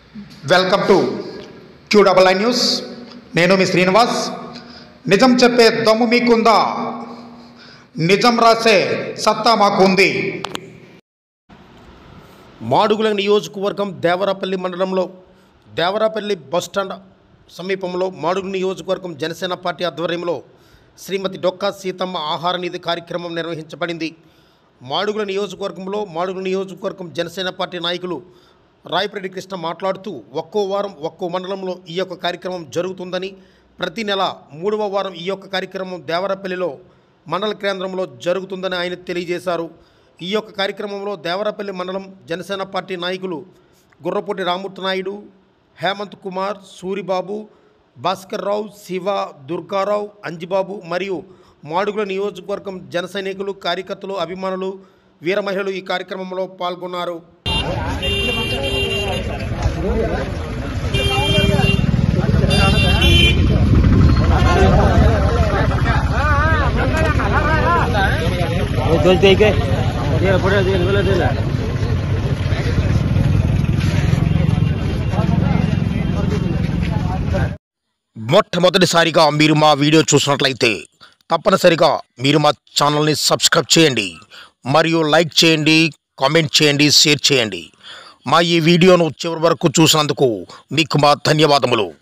welcome to Q double I news నేను మీ శ్రీనివాస్ నిజం చెప్పే దమ్ము మీకుందా నిజం రాసే సత్తా మాకు ఉంది మాడుగుల నియోజకవర్గం దేవరాపల్లి మండలంలో దేవరాపల్లి బస్టాండ్ సమీపంలో మాడుగు నియోజకవర్గం జనసేన పార్టీ ఆధ్వర్యంలో శ్రీమతి డొక్కా సీతమ్మ ఆహార నిధి కార్యక్రమం నిర్వహించబడింది మాడుగుల నియోజకవర్గంలో మాడుగుల నియోజకవర్గం జనసేన పార్టీ నాయకులు రాయపరెడ్డి కృష్ణ మాట్లాడుతూ ఒక్కో వారం ఒక్కో మండలంలో ఈ యొక్క కార్యక్రమం జరుగుతుందని ప్రతి నెల మూడవ వారం ఈ యొక్క కార్యక్రమం దేవరపల్లిలో మండల కేంద్రంలో జరుగుతుందని ఆయన తెలియజేశారు ఈ యొక్క కార్యక్రమంలో దేవరపల్లి మండలం జనసేన పార్టీ నాయకులు గుర్రపూటి రామూర్తి నాయుడు హేమంత్ కుమార్ సూరిబాబు భాస్కర్ రావు శివ దుర్గారావు అంజిబాబు మరియు మాడుగుల నియోజకవర్గం జన సైనికులు కార్యకర్తలు అభిమానులు వీర మహిళలు ఈ కార్యక్రమంలో పాల్గొన్నారు চলতে কে পড়ে দিয়ে বলে দিলা మొట్టమొదటిసారిగా మీరు మా వీడియో చూసినట్లయితే తప్పనిసరిగా మీరు మా ఛానల్ని సబ్స్క్రైబ్ చేయండి మరియు లైక్ చేయండి కామెంట్ చేయండి షేర్ చేయండి మా ఈ వీడియోను చివరి వరకు చూసినందుకు మీకు మా ధన్యవాదములు